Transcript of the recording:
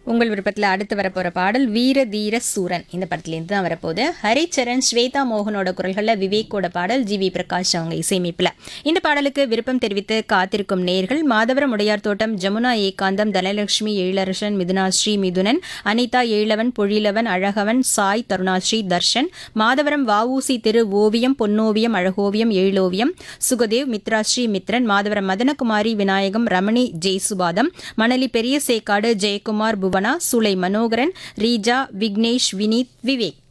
உங்கள் விருப்பத்தில் அடுத்து வரப்போகிற பாடல் வீர தீர சூரன் இந்த படத்துலேருந்து தான் வரப்போகுது ஹரிச்சரன் ஸ்வேதா மோகனோட குரல்களில் விவேக்கோட பாடல் ஜி வி பிரகாஷ் அவங்க இசையமைப்பில் இந்த பாடலுக்கு விருப்பம் தெரிவித்து காத்திருக்கும் நேர்கள் மாதவரம் உடையார் தோட்டம் ஜமுனா ஏகாந்தம் தனலட்சுமி எழிலரசன் மிதுனாஸ்ரீ மிதுனன் அனிதா ஏழவன் பொழிலவன் அழகவன் சாய் தருணாஸ்ரீ தர்ஷன் மாதவரம் வஉசி திரு ஓவியம் பொன்னோவியம் அழகோவியம் எழிலோவியம் சுகதேவ் மித்ராஸ்ரீ மித்ரன் மாதவரம் மதனகுமாரி விநாயகம் ரமணி ஜெயசுபாதம் மணலி பெரிய சேக்காடு ஜெயக்குமார் புவனா சுலை மனோகரன் ரீஜா விக்னேஷ் வினீத் விவேக்